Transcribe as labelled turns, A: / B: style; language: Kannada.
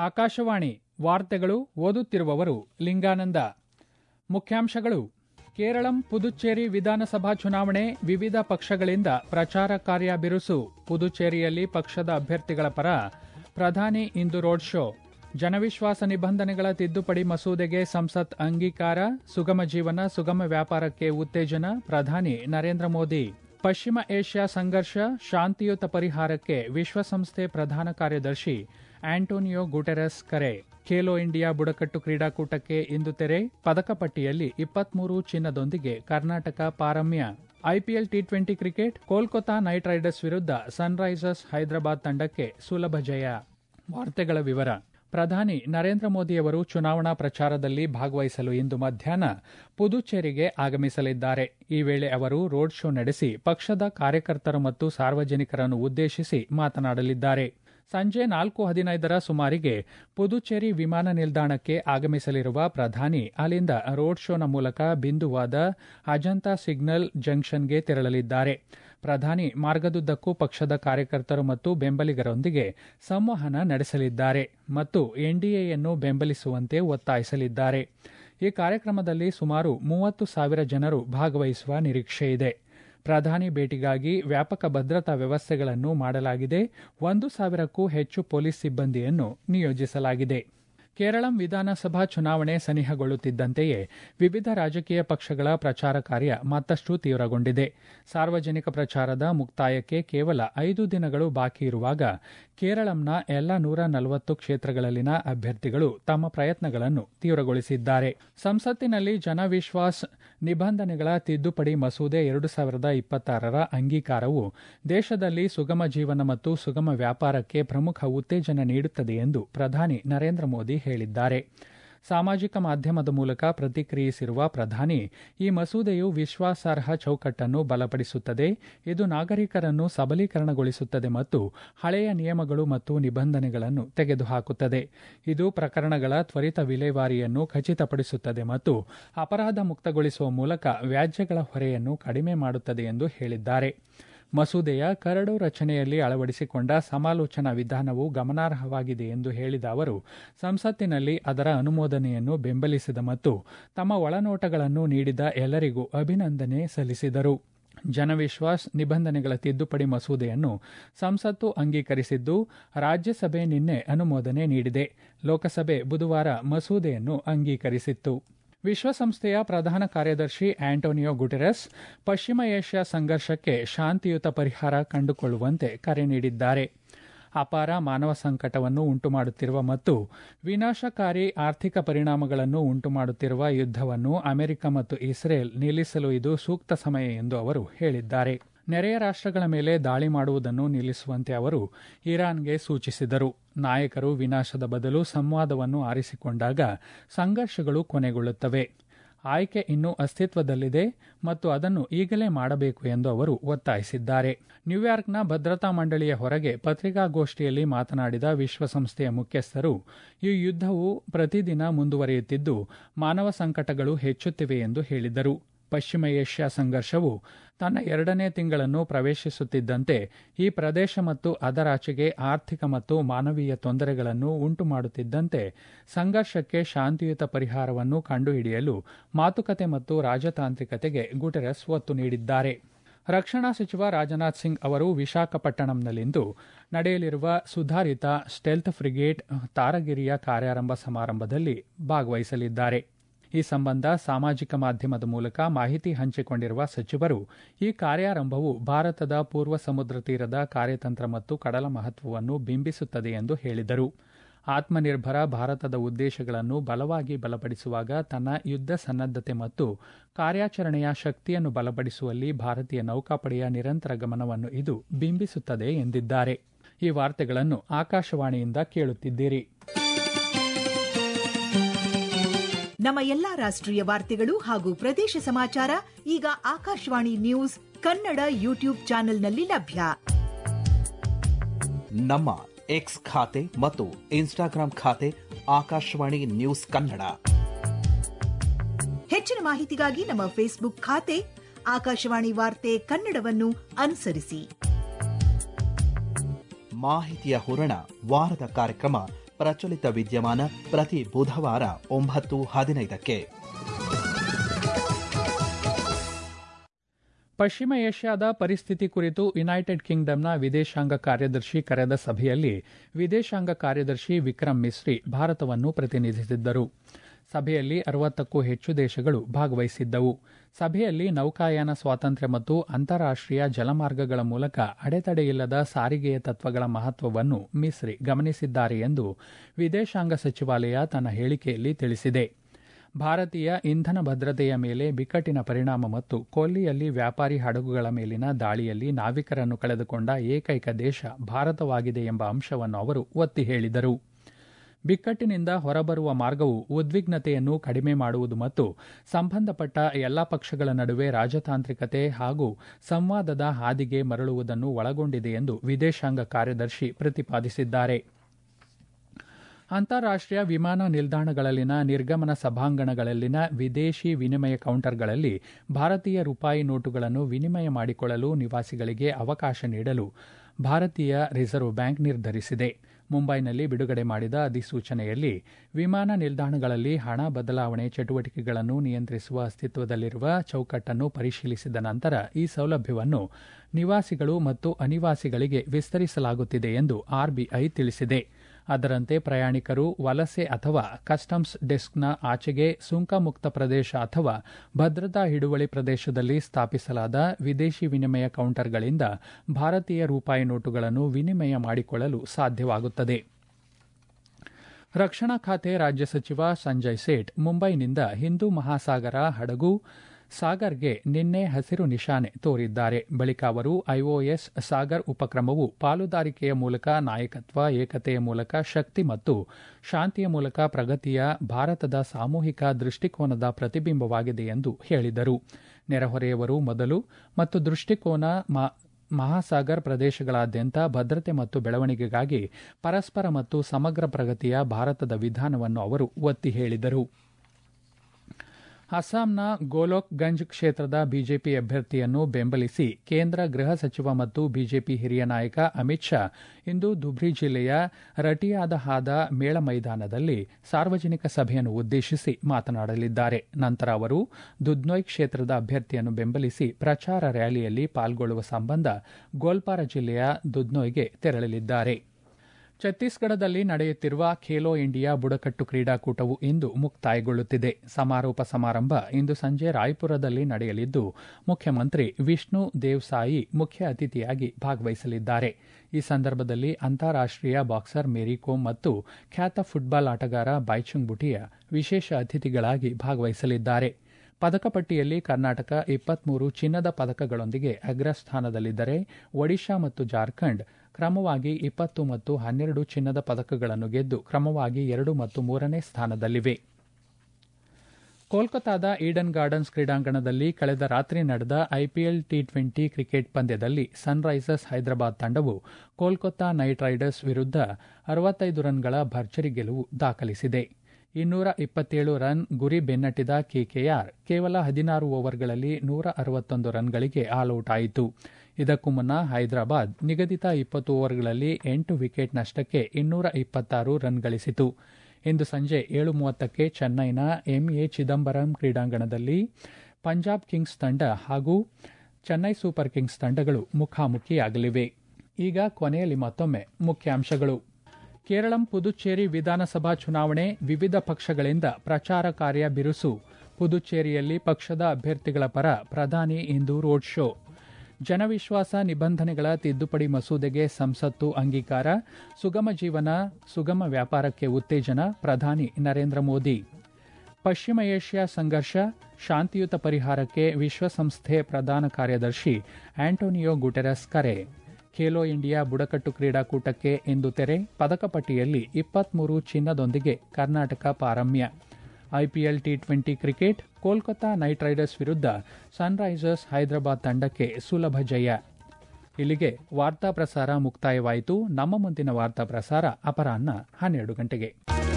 A: ಆಕಾಶವಾಣಿ ವಾರ್ತೆಗಳು ಓದುತ್ತಿರುವವರು ಲಿಂಗಾನಂದ ಮುಖ್ಯಾಂಶಗಳು ಕೇರಳಂ ಪುದುಚೇರಿ ವಿಧಾನಸಭಾ ಚುನಾವಣೆ ವಿವಿಧ ಪಕ್ಷಗಳಿಂದ ಪ್ರಚಾರ ಕಾರ್ಯ ಬಿರುಸು ಪುದುಚೇರಿಯಲ್ಲಿ ಪಕ್ಷದ ಅಭ್ಯರ್ಥಿಗಳ ಪರ ಪ್ರಧಾನಿ ಇಂದು ರೋಡ್ ಶೋ ಜನವಿಶ್ವಾಸ ನಿಬಂಧನೆಗಳ ತಿದ್ದುಪಡಿ ಮಸೂದೆಗೆ ಸಂಸತ್ ಅಂಗೀಕಾರ ಸುಗಮ ಜೀವನ ಸುಗಮ ವ್ಯಾಪಾರಕ್ಕೆ ಉತ್ತೇಜನ ಪ್ರಧಾನಿ ನರೇಂದ್ರ ಮೋದಿ ಪಶ್ಚಿಮ ಏಷ್ಯಾ ಸಂಘರ್ಷ ಶಾಂತಿಯುತ ಪರಿಹಾರಕ್ಕೆ ವಿಶ್ವಸಂಸ್ಥೆ ಪ್ರಧಾನ ಕಾರ್ಯದರ್ಶಿ ಆಂಟೋನಿಯೋ ಗುಟೆರಸ್ ಕರೆ ಖೇಲೋ ಇಂಡಿಯಾ ಬುಡಕಟ್ಟು ಕ್ರೀಡಾಕೂಟಕ್ಕೆ ಇಂದು ತೆರೆ ಪದಕ ಪಟ್ಟಿಯಲ್ಲಿ ಇಪ್ಪತ್ಮೂರು ಚಿನ್ನದೊಂದಿಗೆ ಕರ್ನಾಟಕ ಪಾರಮ್ಯ IPL T twenty cricket Kolkata Knight Riders ವಿರುದ್ಧ ಸನ್ರೈಸರ್ಸ್ ಹೈದರಾಬಾದ್ ತಂಡಕ್ಕೆ ಸುಲಭ ಜಯ ವಾರ್ತೆಗಳ ವಿವರ ಪ್ರಧಾನಿ ನರೇಂದ್ರ ಮೋದಿಯವರು ಚುನಾವಣಾ ಪ್ರಚಾರದಲ್ಲಿ ಭಾಗವಹಿಸಲು ಇಂದು ಮಧ್ಯಾಹ್ನ ಪುದುಚೇರಿಗೆ ಆಗಮಿಸಲಿದ್ದಾರೆ ಈ ವೇಳೆ ಅವರು ರೋಡ್ ಶೋ ನಡೆಸಿ ಪಕ್ಷದ ಕಾರ್ಯಕರ್ತರು ಮತ್ತು ಸಾರ್ವಜನಿಕರನ್ನು ಉದ್ದೇಶಿಸಿ ಮಾತನಾಡಲಿದ್ದಾರೆ ಸಂಜೆ ನಾಲ್ಕು ಹದಿನೈದರ ಸುಮಾರಿಗೆ ಪುದುಚೇರಿ ವಿಮಾನ ನಿಲ್ದಾಣಕ್ಕೆ ಆಗಮಿಸಲಿರುವ ಪ್ರಧಾನಿ ಅಲ್ಲಿಂದ ರೋಡ್ ಶೋನ ಮೂಲಕ ಬಿಂದುವಾದ ಅಜಂತಾ ಸಿಗ್ನಲ್ ಜಂಕ್ಷನ್ಗೆ ತೆರಳಲಿದ್ದಾರೆ ಪ್ರಧಾನಿ ಮಾರ್ಗದುದ್ದಕ್ಕೂ ಪಕ್ಷದ ಕಾರ್ಯಕರ್ತರು ಮತ್ತು ಬೆಂಬಲಿಗರೊಂದಿಗೆ ಸಂವಹನ ನಡೆಸಲಿದ್ದಾರೆ ಮತ್ತು ಎನ್ಡಿಎಯನ್ನು ಬೆಂಬಲಿಸುವಂತೆ ಒತ್ತಾಯಿಸಲಿದ್ದಾರೆ ಈ ಕಾರ್ಯಕ್ರಮದಲ್ಲಿ ಸುಮಾರು ಮೂವತ್ತು ಸಾವಿರ ಜನರು ಭಾಗವಹಿಸುವ ನಿರೀಕ್ಷೆಯಿದೆ ಪ್ರಧಾನಿ ಭೇಟಿಗಾಗಿ ವ್ಯಾಪಕ ಭದ್ರತಾ ವ್ಯವಸ್ಥೆಗಳನ್ನು ಮಾಡಲಾಗಿದೆ ಒಂದು ಸಾವಿರಕ್ಕೂ ಹೆಚ್ಚು ಪೊಲೀಸ್ ಸಿಬ್ಬಂದಿಯನ್ನು ನಿಯೋಜಿಸಲಾಗಿದೆ ಕೇರಳಂ ವಿಧಾನಸಭಾ ಚುನಾವಣೆ ಸನಿಹಗೊಳ್ಳುತ್ತಿದ್ದಂತೆಯೇ ವಿವಿಧ ರಾಜಕೀಯ ಪಕ್ಷಗಳ ಪ್ರಚಾರ ಕಾರ್ಯ ಮತ್ತಷ್ಟು ತೀವ್ರಗೊಂಡಿದೆ ಸಾರ್ವಜನಿಕ ಪ್ರಚಾರದ ಮುಕ್ತಾಯಕ್ಕೆ ಕೇವಲ ಐದು ದಿನಗಳು ಬಾಕಿ ಇರುವಾಗ ಕೇರಳಂನ ಎಲ್ಲ ನೂರ ನಲವತ್ತು ಕ್ಷೇತ್ರಗಳಲ್ಲಿನ ಅಭ್ಯರ್ಥಿಗಳು ತಮ್ಮ ಪ್ರಯತ್ನಗಳನ್ನು ತೀವ್ರಗೊಳಿಸಿದ್ದಾರೆ ಸಂಸತ್ತಿನಲ್ಲಿ ಜನವಿಶ್ವಾಸ್ ನಿಬಂಧನೆಗಳ ತಿದ್ದುಪಡಿ ಮಸೂದೆ ಎರಡು ಸಾವಿರದ ಇಪ್ಪತ್ತಾರರ ಅಂಗೀಕಾರವು ದೇಶದಲ್ಲಿ ಸುಗಮ ಜೀವನ ಮತ್ತು ಸುಗಮ ವ್ಯಾಪಾರಕ್ಕೆ ಪ್ರಮುಖ ಉತ್ತೇಜನ ನೀಡುತ್ತದೆ ಎಂದು ಪ್ರಧಾನಿ ನರೇಂದ್ರ ಮೋದಿ ಹೇಳಿದ್ದಾರೆ ಸಾಮಾಜಿಕ ಮಾಧ್ಯಮದ ಮೂಲಕ ಪ್ರತಿಕ್ರಿಯಿಸಿರುವ ಪ್ರಧಾನಿ ಈ ಮಸೂದೆಯು ವಿಶ್ವಾಸಾರ್ಹ ಚೌಕಟ್ಟನ್ನು ಬಲಪಡಿಸುತ್ತದೆ ಇದು ನಾಗರಿಕರನ್ನು ಸಬಲೀಕರಣಗೊಳಿಸುತ್ತದೆ ಮತ್ತು ಹಳೆಯ ನಿಯಮಗಳು ಮತ್ತು ನಿಬಂಧನೆಗಳನ್ನು ತೆಗೆದುಹಾಕುತ್ತದೆ ಇದು ಪ್ರಕರಣಗಳ ತ್ವರಿತ ವಿಲೇವಾರಿಯನ್ನು ಖಚಿತಪಡಿಸುತ್ತದೆ ಮತ್ತು ಅಪರಾಧ ಮುಕ್ತಗೊಳಿಸುವ ಮೂಲಕ ವ್ಯಾಜ್ಯಗಳ ಹೊರೆಯನ್ನು ಕಡಿಮೆ ಮಾಡುತ್ತದೆ ಎಂದು ಹೇಳಿದ್ದಾರೆ ಮಸೂದೆಯ ಕರಡು ರಚನೆಯಲ್ಲಿ ಅಳವಡಿಸಿಕೊಂಡ ಸಮಾಲೋಚನಾ ವಿಧಾನವು ಗಮನಾರ್ಹವಾಗಿದೆ ಎಂದು ಹೇಳಿದ ಅವರು ಸಂಸತ್ತಿನಲ್ಲಿ ಅದರ ಅನುಮೋದನೆಯನ್ನು ಬೆಂಬಲಿಸಿದ ಮತ್ತು ತಮ್ಮ ಒಳನೋಟಗಳನ್ನು ನೀಡಿದ ಎಲ್ಲರಿಗೂ ಅಭಿನಂದನೆ ಸಲ್ಲಿಸಿದರು ಜನವಿಶ್ವಾಸ್ ನಿಬಂಧನೆಗಳ ತಿದ್ದುಪಡಿ ಮಸೂದೆಯನ್ನು ಸಂಸತ್ತು ಅಂಗೀಕರಿಸಿದ್ದು ರಾಜ್ಯಸಭೆ ನಿನ್ನೆ ಅನುಮೋದನೆ ನೀಡಿದೆ ಲೋಕಸಭೆ ಬುಧವಾರ ಮಸೂದೆಯನ್ನು ಅಂಗೀಕರಿಸಿತ್ತು ವಿಶ್ವಸಂಸ್ಥೆಯ ಪ್ರಧಾನ ಕಾರ್ಯದರ್ಶಿ ಆಂಟೋನಿಯೋ ಗುಟೆರಸ್ ಪಶ್ಚಿಮ ಏಷ್ಯಾ ಸಂಘರ್ಷಕ್ಕೆ ಶಾಂತಿಯುತ ಪರಿಹಾರ ಕಂಡುಕೊಳ್ಳುವಂತೆ ಕರೆ ನೀಡಿದ್ದಾರೆ ಅಪಾರ ಮಾನವ ಸಂಕಟವನ್ನು ಉಂಟುಮಾಡುತ್ತಿರುವ ಮತ್ತು ವಿನಾಶಕಾರಿ ಆರ್ಥಿಕ ಪರಿಣಾಮಗಳನ್ನು ಉಂಟುಮಾಡುತ್ತಿರುವ ಯುದ್ದವನ್ನು ಅಮೆರಿಕ ಮತ್ತು ಇಸ್ರೇಲ್ ನಿಲ್ಲಿಸಲು ಇದು ಸೂಕ್ತ ಸಮಯ ಎಂದು ಅವರು ಹೇಳಿದ್ದಾರೆ ನೆರೆಯ ರಾಷ್ಟ್ರಗಳ ಮೇಲೆ ದಾಳಿ ಮಾಡುವುದನ್ನು ನಿಲ್ಲಿಸುವಂತೆ ಅವರು ಇರಾನ್ಗೆ ಸೂಚಿಸಿದರು ನಾಯಕರು ವಿನಾಶದ ಬದಲು ಸಂವಾದವನ್ನು ಆರಿಸಿಕೊಂಡಾಗ ಸಂಘರ್ಷಗಳು ಕೊನೆಗೊಳ್ಳುತ್ತವೆ ಆಯ್ಕೆ ಇನ್ನೂ ಅಸ್ತಿತ್ವದಲ್ಲಿದೆ ಮತ್ತು ಅದನ್ನು ಈಗಲೇ ಮಾಡಬೇಕು ಎಂದು ಅವರು ಒತ್ತಾಯಿಸಿದ್ದಾರೆ ನ್ಯೂಯಾರ್ಕ್ನ ಭದ್ರತಾ ಮಂಡಳಿಯ ಹೊರಗೆ ಪತ್ರಿಕಾಗೋಷ್ಠಿಯಲ್ಲಿ ಮಾತನಾಡಿದ ವಿಶ್ವಸಂಸ್ಥೆಯ ಮುಖ್ಯಸ್ಥರು ಈ ಯುದ್ದವು ಪ್ರತಿದಿನ ಮುಂದುವರಿಯುತ್ತಿದ್ದು ಮಾನವ ಸಂಕಟಗಳು ಹೆಚ್ಚುತ್ತಿವೆ ಎಂದು ಹೇಳಿದರು ಪಶ್ಚಿಮ ಏಷ್ಯಾ ಸಂಘರ್ಷವು ತನ್ನ ಎರಡನೇ ತಿಂಗಳನ್ನು ಪ್ರವೇಶಿಸುತ್ತಿದ್ದಂತೆ ಈ ಪ್ರದೇಶ ಮತ್ತು ಅದರಾಚೆಗೆ ಆರ್ಥಿಕ ಮತ್ತು ಮಾನವೀಯ ತೊಂದರೆಗಳನ್ನು ಉಂಟುಮಾಡುತ್ತಿದ್ದಂತೆ ಸಂಘರ್ಷಕ್ಕೆ ಶಾಂತಿಯುತ ಪರಿಹಾರವನ್ನು ಕಂಡುಹಿಡಿಯಲು ಮಾತುಕತೆ ಮತ್ತು ರಾಜತಾಂತ್ರಿಕತೆಗೆ ಗುಟೆರಸ್ ಒತ್ತು ನೀಡಿದ್ದಾರೆ ರಕ್ಷಣಾ ಸಚಿವ ರಾಜನಾಥ್ ಸಿಂಗ್ ಅವರು ವಿಶಾಖಪಟ್ಟಣಂನಲ್ಲಿಂದು ನಡೆಯಲಿರುವ ಸುಧಾರಿತ ಸ್ಟೆಲ್ತ್ ಫ್ರಿಗೇಟ್ ತಾರಗಿರಿಯ ಕಾರ್ಯಾರಂಭ ಸಮಾರಂಭದಲ್ಲಿ ಭಾಗವಹಿಸಲಿದ್ದಾರೆ ಈ ಸಂಬಂಧ ಸಾಮಾಜಿಕ ಮಾಧ್ಯಮದ ಮೂಲಕ ಮಾಹಿತಿ ಹಂಚಿಕೊಂಡಿರುವ ಸಚಿವರು ಈ ಕಾರ್ಯಾರಂಭವು ಭಾರತದ ಪೂರ್ವ ಸಮುದ್ರ ತೀರದ ಕಾರ್ಯತಂತ್ರ ಮತ್ತು ಕಡಲ ಮಹತ್ವವನ್ನು ಬಿಂಬಿಸುತ್ತದೆ ಎಂದು ಹೇಳಿದರು ಆತ್ಮನಿರ್ಭರ ಭಾರತದ ಉದ್ದೇಶಗಳನ್ನು ಬಲವಾಗಿ ಬಲಪಡಿಸುವಾಗ ತನ್ನ ಯುದ್ಧ ಸನ್ನದ್ದತೆ ಮತ್ತು ಕಾರ್ಯಾಚರಣೆಯ ಶಕ್ತಿಯನ್ನು ಬಲಪಡಿಸುವಲ್ಲಿ ಭಾರತೀಯ ನೌಕಾಪಡೆಯ ನಿರಂತರ ಗಮನವನ್ನು ಇದು ಬಿಂಬಿಸುತ್ತದೆ ಎಂದಿದ್ದಾರೆ ಈ ವಾರ್ತೆಗಳನ್ನು ಆಕಾಶವಾಣಿಯಿಂದ ಕೇಳುತ್ತಿದ್ದೀರಿ
B: ನಮ್ಮ ಎಲ್ಲಾ ರಾಷ್ಟ್ರೀಯ ವಾರ್ತೆಗಳು ಹಾಗೂ ಪ್ರದೇಶ ಸಮಾಚಾರ ಈಗ ಆಕಾಶವಾಣಿ ನ್ಯೂಸ್ ಕನ್ನಡ ಯೂಟ್ಯೂಬ್ ಚಾನೆಲ್ನಲ್ಲಿ ಲಭ್ಯ
C: ನಮ್ಮ ಎಕ್ಸ್ ಖಾತೆ ಮತ್ತು ಇನ್ಸ್ಟಾಗ್ರಾಂ ಖಾತೆ ಆಕಾಶವಾಣಿ ನ್ಯೂಸ್ ಕನ್ನಡ
B: ಹೆಚ್ಚಿನ ಮಾಹಿತಿಗಾಗಿ ನಮ್ಮ ಫೇಸ್ಬುಕ್ ಖಾತೆ ಆಕಾಶವಾಣಿ ವಾರ್ತೆ ಕನ್ನಡವನ್ನು ಅನುಸರಿಸಿ
C: ಮಾಹಿತಿಯ ಹೂರಣ ವಾರದ ಕಾರ್ಯಕ್ರಮ ಪ್ರಚಲಿತ ವಿದ್ಯಮಾನ ಪ್ರತಿ ಬುಧವಾರ ಒಂಬತ್ತು ಹದಿನೈದಕ್ಕೆ
A: ಪಶ್ಚಿಮ ಏಷ್ಯಾದ ಪರಿಸ್ಥಿತಿ ಕುರಿತು ಯುನೈಟೆಡ್ ಕಿಂಗ್ಡಮ್ನ ವಿದೇಶಾಂಗ ಕಾರ್ಯದರ್ಶಿ ಕರೆದ ಸಭೆಯಲ್ಲಿ ವಿದೇಶಾಂಗ ಕಾರ್ಯದರ್ಶಿ ವಿಕ್ರಮ್ ಮಿಸ್ರಿ ಭಾರತವನ್ನು ಪ್ರತಿನಿಧಿಸಿದ್ದರು ಸಭೆಯಲ್ಲಿ ಅರವತ್ತಕ್ಕೂ ಹೆಚ್ಚು ದೇಶಗಳು ಭಾಗವಹಿಸಿದ್ದವು ಸಭೆಯಲ್ಲಿ ನೌಕಾಯಾನ ಸ್ವಾತಂತ್ರ್ಯ ಮತ್ತು ಅಂತಾರಾಷ್ಟೀಯ ಜಲಮಾರ್ಗಗಳ ಮೂಲಕ ಅಡೆತಡೆಯಿಲ್ಲದ ಸಾರಿಗೆಯ ತತ್ವಗಳ ಮಹತ್ವವನ್ನು ಮಿಸ್ರಿ ಗಮನಿಸಿದ್ದಾರೆ ಎಂದು ವಿದೇಶಾಂಗ ಸಚಿವಾಲಯ ತನ್ನ ಹೇಳಿಕೆಯಲ್ಲಿ ತಿಳಿಸಿದೆ ಭಾರತೀಯ ಇಂಧನ ಭದ್ರತೆಯ ಮೇಲೆ ಬಿಕ್ಕಟ್ಟಿನ ಪರಿಣಾಮ ಮತ್ತು ಕೊಲ್ಲಿಯಲ್ಲಿ ವ್ಯಾಪಾರಿ ಹಡಗುಗಳ ಮೇಲಿನ ದಾಳಿಯಲ್ಲಿ ನಾವಿಕರನ್ನು ಕಳೆದುಕೊಂಡ ಏಕೈಕ ದೇಶ ಭಾರತವಾಗಿದೆ ಎಂಬ ಅಂಶವನ್ನು ಅವರು ಒತ್ತಿ ಹೇಳಿದರು ಬಿಕ್ಕಟ್ಟಿನಿಂದ ಹೊರಬರುವ ಮಾರ್ಗವು ಉದ್ವಿಗ್ನತೆಯನ್ನು ಕಡಿಮೆ ಮಾಡುವುದು ಮತ್ತು ಸಂಬಂಧಪಟ್ಟ ಎಲ್ಲಾ ಪಕ್ಷಗಳ ನಡುವೆ ರಾಜತಾಂತ್ರಿಕತೆ ಹಾಗೂ ಸಂವಾದದ ಹಾದಿಗೆ ಮರಳುವುದನ್ನು ಒಳಗೊಂಡಿದೆ ಎಂದು ವಿದೇಶಾಂಗ ಕಾರ್ಯದರ್ಶಿ ಪ್ರತಿಪಾದಿಸಿದ್ದಾರೆ ಅಂತಾರಾಷ್ಟೀಯ ವಿಮಾನ ನಿಲ್ದಾಣಗಳಲ್ಲಿನ ನಿರ್ಗಮನ ಸಭಾಂಗಣಗಳಲ್ಲಿನ ವಿದೇಶಿ ವಿನಿಮಯ ಕೌಂಟರ್ಗಳಲ್ಲಿ ಭಾರತೀಯ ರೂಪಾಯಿ ನೋಟುಗಳನ್ನು ವಿನಿಮಯ ಮಾಡಿಕೊಳ್ಳಲು ನಿವಾಸಿಗಳಿಗೆ ಅವಕಾಶ ನೀಡಲು ಭಾರತೀಯ ರಿಸರ್ವ್ ಬ್ಯಾಂಕ್ ನಿರ್ಧರಿಸಿದೆ ಮುಂಬೈನಲ್ಲಿ ಬಿಡುಗಡೆ ಮಾಡಿದ ಅಧಿಸೂಚನೆಯಲ್ಲಿ ವಿಮಾನ ನಿಲ್ದಾಣಗಳಲ್ಲಿ ಹಣ ಬದಲಾವಣೆ ಚಟುವಟಿಕೆಗಳನ್ನು ನಿಯಂತ್ರಿಸುವ ಅಸ್ತಿತ್ವದಲ್ಲಿರುವ ಚೌಕಟ್ಟನ್ನು ಪರಿಶೀಲಿಸಿದ ನಂತರ ಈ ಸೌಲಭ್ಯವನ್ನು ನಿವಾಸಿಗಳು ಮತ್ತು ಅನಿವಾಸಿಗಳಿಗೆ ವಿಸ್ತರಿಸಲಾಗುತ್ತಿದೆ ಎಂದು ಆರ್ಬಿಐ ತಿಳಿಸಿದೆ ಅದರಂತೆ ಪ್ರಯಾಣಿಕರು ವಲಸೆ ಅಥವಾ ಕಸ್ಟಮ್ಸ್ ಡೆಸ್ಕ್ನ ಆಚೆಗೆ ಸುಂಕ ಮುಕ್ತ ಪ್ರದೇಶ ಅಥವಾ ಭದ್ರತಾ ಹಿಡುವಳಿ ಪ್ರದೇಶದಲ್ಲಿ ಸ್ಥಾಪಿಸಲಾದ ವಿದೇಶಿ ವಿನಿಮಯ ಕೌಂಟರ್ಗಳಿಂದ ಭಾರತೀಯ ರೂಪಾಯಿ ನೋಟುಗಳನ್ನು ವಿನಿಮಯ ಮಾಡಿಕೊಳ್ಳಲು ಸಾಧ್ಯವಾಗುತ್ತದೆ ರಕ್ಷಣಾ ಖಾತೆ ರಾಜ್ಯ ಸಚಿವ ಸಂಜಯ್ ಸೇಠ್ ಮುಂಬೈನಿಂದ ಹಿಂದೂ ಮಹಾಸಾಗರ ಹಡಗು ಸಾಗರ್ಗೆ ನಿನ್ನೆ ಹಸಿರು ನಿಶಾನೆ ತೋರಿದ್ದಾರೆ ಬಳಿಕ ಅವರು ಐಒಎಸ್ ಸಾಗರ್ ಉಪಕ್ರಮವು ಪಾಲುದಾರಿಕೆಯ ಮೂಲಕ ನಾಯಕತ್ವ ಏಕತೆಯ ಮೂಲಕ ಶಕ್ತಿ ಮತ್ತು ಶಾಂತಿಯ ಮೂಲಕ ಪ್ರಗತಿಯ ಭಾರತದ ಸಾಮೂಹಿಕ ದೃಷ್ಟಿಕೋನದ ಪ್ರತಿಬಿಂಬವಾಗಿದೆ ಎಂದು ಹೇಳಿದರು ನೆರೆಹೊರೆಯವರು ಮೊದಲು ಮತ್ತು ದೃಷ್ಟಿಕೋನ ಮಹಾಸಾಗರ್ ಪ್ರದೇಶಗಳಾದ್ಯಂತ ಭದ್ರತೆ ಮತ್ತು ಬೆಳವಣಿಗೆಗಾಗಿ ಪರಸ್ಪರ ಮತ್ತು ಸಮಗ್ರ ಪ್ರಗತಿಯ ಭಾರತದ ವಿಧಾನವನ್ನು ಅವರು ಒತ್ತಿ ಹೇಳಿದರು ಅಸ್ಸಾಂನ ಗೋಲೋಕ್ಗಂಜ್ ಕ್ಷೇತ್ರದ ಬಿಜೆಪಿ ಅಭ್ಯರ್ಥಿಯನ್ನು ಬೆಂಬಲಿಸಿ ಕೇಂದ್ರ ಗೃಹ ಸಚಿವ ಮತ್ತು ಬಿಜೆಪಿ ಹಿರಿಯ ನಾಯಕ ಅಮಿತ್ ಶಾ ಇಂದು ಧುಬ್ರಿ ಜಿಲ್ಲೆಯ ರಟಿಯಾದ ಹಾದ ಮೇಳ ಮೈದಾನದಲ್ಲಿ ಸಾರ್ವಜನಿಕ ಸಭೆಯನ್ನು ಉದ್ದೇಶಿಸಿ ಮಾತನಾಡಲಿದ್ದಾರೆ ನಂತರ ಅವರು ದುಧ್ನೋಯ್ ಕ್ಷೇತ್ರದ ಅಭ್ಯರ್ಥಿಯನ್ನು ಬೆಂಬಲಿಸಿ ಪ್ರಚಾರ ರ್ಯಾಲಿಯಲ್ಲಿ ಪಾಲ್ಗೊಳ್ಳುವ ಸಂಬಂಧ ಗೋಲ್ಪಾರ ಜಿಲ್ಲೆಯ ದುಧ್ನೋಯ್ಗೆ ತೆರಳಲಿದ್ದಾರೆ ಛತ್ತೀಸ್ಗಢದಲ್ಲಿ ನಡೆಯುತ್ತಿರುವ ಖೇಲೋ ಇಂಡಿಯಾ ಬುಡಕಟ್ಟು ಕ್ರೀಡಾಕೂಟವು ಇಂದು ಮುಕ್ತಾಯಗೊಳ್ಳುತ್ತಿದೆ ಸಮಾರೋಪ ಸಮಾರಂಭ ಇಂದು ಸಂಜೆ ರಾಯ್ಪುರದಲ್ಲಿ ನಡೆಯಲಿದ್ದು ಮುಖ್ಯಮಂತ್ರಿ ವಿಷ್ಣು ದೇವ್ಸಾಯಿ ಮುಖ್ಯ ಅತಿಥಿಯಾಗಿ ಭಾಗವಹಿಸಲಿದ್ದಾರೆ ಈ ಸಂದರ್ಭದಲ್ಲಿ ಅಂತಾರಾಷ್ಟೀಯ ಬಾಕ್ಸರ್ ಮೇರಿ ಕೋಮ್ ಮತ್ತು ಖ್ಯಾತ ಫುಟ್ಬಾಲ್ ಆಟಗಾರ ಬೈಚುಂಗ್ ಬುಟಿಯಾ ವಿಶೇಷ ಅತಿಥಿಗಳಾಗಿ ಭಾಗವಹಿಸಲಿದ್ದಾರೆ ಪದಕ ಪಟ್ಟಿಯಲ್ಲಿ ಕರ್ನಾಟಕ ಇಪ್ಪತ್ಮೂರು ಚಿನ್ನದ ಪದಕಗಳೊಂದಿಗೆ ಅಗ್ರಸ್ಥಾನದಲ್ಲಿದ್ದರೆ ಒಡಿಶಾ ಮತ್ತು ಜಾರ್ಖಂಡ್ ಕ್ರಮವಾಗಿ ಇಪ್ಪತ್ತು ಮತ್ತು ಹನ್ನೆರಡು ಚಿನ್ನದ ಪದಕಗಳನ್ನು ಗೆದ್ದು ಕ್ರಮವಾಗಿ ಎರಡು ಮತ್ತು ಮೂರನೇ ಸ್ಥಾನದಲ್ಲಿವೆ ಕೋಲ್ಕತಾದ ಈಡನ್ ಗಾರ್ಡನ್ಸ್ ಕ್ರೀಡಾಂಗಣದಲ್ಲಿ ಕಳೆದ ರಾತ್ರಿ ನಡೆದ ಐಪಿಎಲ್ ಟಿ ಟ್ವೆಂಟಿ ಕ್ರಿಕೆಟ್ ಪಂದ್ಯದಲ್ಲಿ ಸನ್ರೈಸರ್ಸ್ ಹೈದರಾಬಾದ್ ತಂಡವು ಕೋಲ್ಕತಾ ನೈಟ್ ರೈಡರ್ಸ್ ವಿರುದ್ಧ ಅರವತ್ತೈದು ರನ್ಗಳ ಭರ್ಜರಿ ಗೆಲುವು ದಾಖಲಿಸಿದೆ ಇನ್ನೂರ ಇಪ್ಪತ್ತೇಳು ರನ್ ಗುರಿ ಬೆನ್ನಟ್ಟಿದ ಕೆಕೆಆರ್ ಕೇವಲ ಹದಿನಾರು ಓವರ್ಗಳಲ್ಲಿ ನೂರ ಅರವತ್ತೊಂದು ರನ್ಗಳಿಗೆ ಆಲ್ಔಟ್ ಆಯಿತು ಇದಕ್ಕೂ ಮುನ್ನ ಹೈದರಾಬಾದ್ ನಿಗದಿತ ಇಪ್ಪತ್ತು ಓವರ್ಗಳಲ್ಲಿ ಎಂಟು ವಿಕೆಟ್ ನಷ್ಟಕ್ಕೆ ಇನ್ನೂರ ಇಪ್ಪತ್ತಾರು ರನ್ ಗಳಿಸಿತು ಇಂದು ಸಂಜೆ ಏಳು ಮೂವತ್ತಕ್ಕೆ ಚೆನ್ನೈನ ಎಂಎ ಚಿದಂಬರಂ ಕ್ರೀಡಾಂಗಣದಲ್ಲಿ ಪಂಜಾಬ್ ಕಿಂಗ್ಸ್ ತಂಡ ಹಾಗೂ ಚೆನ್ನೈ ಸೂಪರ್ ಕಿಂಗ್ಸ್ ತಂಡಗಳು ಮುಖಾಮುಖಿಯಾಗಲಿವೆ ಈಗ ಕೊನೆಯಲ್ಲಿ ಮತ್ತೊಮ್ಮೆ ಮುಖ್ಯಾಂಶಗಳು ಕೇರಳಂ ಪುದುಚೇರಿ ವಿಧಾನಸಭಾ ಚುನಾವಣೆ ವಿವಿಧ ಪಕ್ಷಗಳಿಂದ ಪ್ರಚಾರ ಕಾರ್ಯ ಬಿರುಸು ಪುದುಚೇರಿಯಲ್ಲಿ ಪಕ್ಷದ ಅಭ್ಯರ್ಥಿಗಳ ಪರ ಪ್ರಧಾನಿ ಇಂದು ರೋಡ್ ಶೋ ಜನವಿಶ್ವಾಸ ನಿಬಂಧನೆಗಳ ತಿದ್ದುಪಡಿ ಮಸೂದೆಗೆ ಸಂಸತ್ತು ಅಂಗೀಕಾರ ಸುಗಮ ಜೀವನ ಸುಗಮ ವ್ಯಾಪಾರಕ್ಕೆ ಉತ್ತೇಜನ ಪ್ರಧಾನಿ ನರೇಂದ್ರ ಮೋದಿ ಪಶ್ಚಿಮ ಏಷ್ಯಾ ಸಂಘರ್ಷ ಶಾಂತಿಯುತ ಪರಿಹಾರಕ್ಕೆ ವಿಶ್ವಸಂಸ್ಥೆ ಪ್ರಧಾನ ಕಾರ್ಯದರ್ಶಿ ಆಂಟೋನಿಯೋ ಗುಟೆರಸ್ ಕರೆ ಖೇಲೋ ಇಂಡಿಯಾ ಬುಡಕಟ್ಟು ಕ್ರೀಡಾಕೂಟಕ್ಕೆ ಇಂದು ತೆರೆ ಪದಕ ಪಟ್ಟಿಯಲ್ಲಿ ಇಪ್ಪತ್ಮೂರು ಚಿನ್ನದೊಂದಿಗೆ ಕರ್ನಾಟಕ ಪಾರಮ್ಯ IPL T twenty cricket Kolkata Knight Riders ವಿರುದ್ಧ ಸನ್ರೈಸರ್ಸ್ ಹೈದರಾಬಾದ್ ತಂಡಕ್ಕೆ ಸುಲಭ ಜಯ ಇಲ್ಲಿಗೆ ವಾರ್ತಾ ಪ್ರಸಾರ ಮುಕ್ತಾಯವಾಯಿತು ನಮ್ಮ ಮುಂದಿನ ವಾರ್ತಾ ಪ್ರಸಾರ ಅಪರಾಹ್ನ ಹನ್ನೆರಡು ಗಂಟೆಗೆ